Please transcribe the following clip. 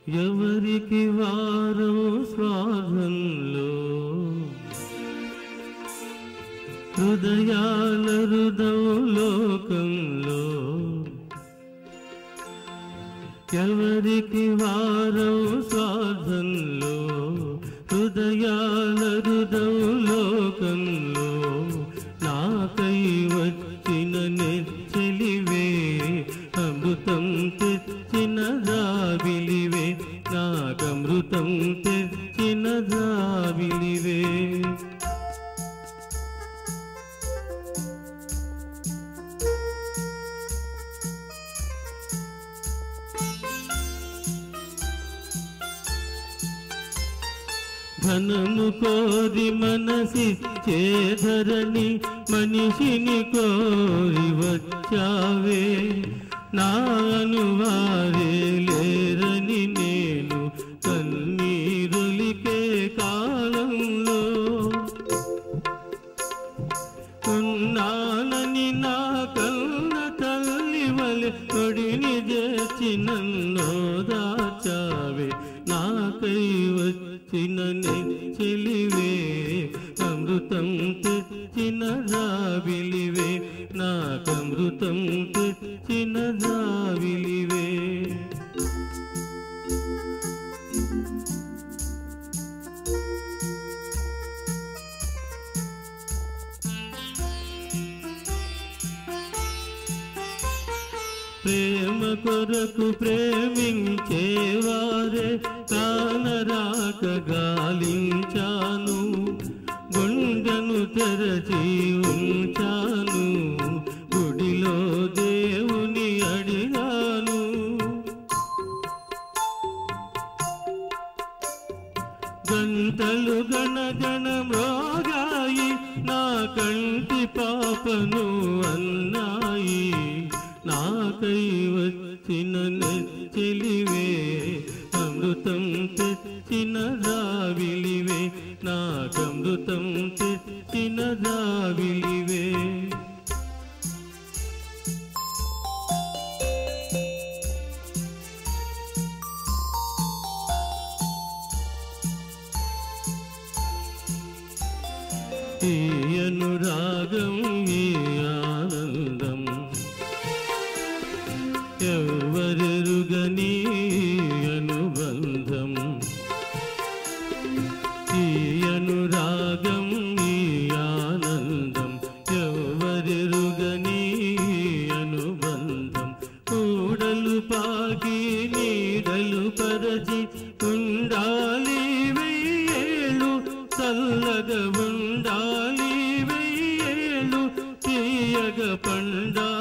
ఎవరికి వారం స్వాగంలో హృదయాల హృదం లోకంలో ఎవరికి వారం స్వార్థంలో హృదయాల హృదం లోకంలో నాకై వచ్చిన నెచ్చలివే అమృతం తెచ్చిన రావిలివే నాకమృతం తెచ్చిన రావిలివే ధనము కోరి మనసిచ్చే ధరణి మనిషిని కోరి వచ్చావే నాను వారే లేరని నేను కన్నీరులికే కాలంలో ఉన్నానని నా కన్న తల్లి వలె కొడిని చేసి నన్ను దాచావే నాకై వచ్చిన నెచ్చలివే అమృతం తెచ్చిన రావిలివే నాకమృతం తెచ్చిన రావిలివే ప్రేమ కొరకు ప్రేమించేవారే కానరాక గాలించాను గుండెను తెరచి ఉంచాను గుడిలో దేవుని అడిగాను గంటలు గణగణ మ్రోగాయి నా కంటి పాపను అన్నాయి నాకై వచ్చిన నెచ్చలివే అమృతం తెచ్చిన రావిలివే నాకమృతం తెచ్చిన రావిలివే ఈ అనురాగం ఈ ఆనందం ఎవరెరుగని అనుబంధం ఈ అనురాగం ఈ ఆనందం ఎవరెరుగని అనుబంధం కూడలు పాకి నీడలు పరచి ఉండాలి వెయ్యేళ్ళు చల్లగా ఉండాలి వెయ్యేళ్ళు తీయగ పండాలి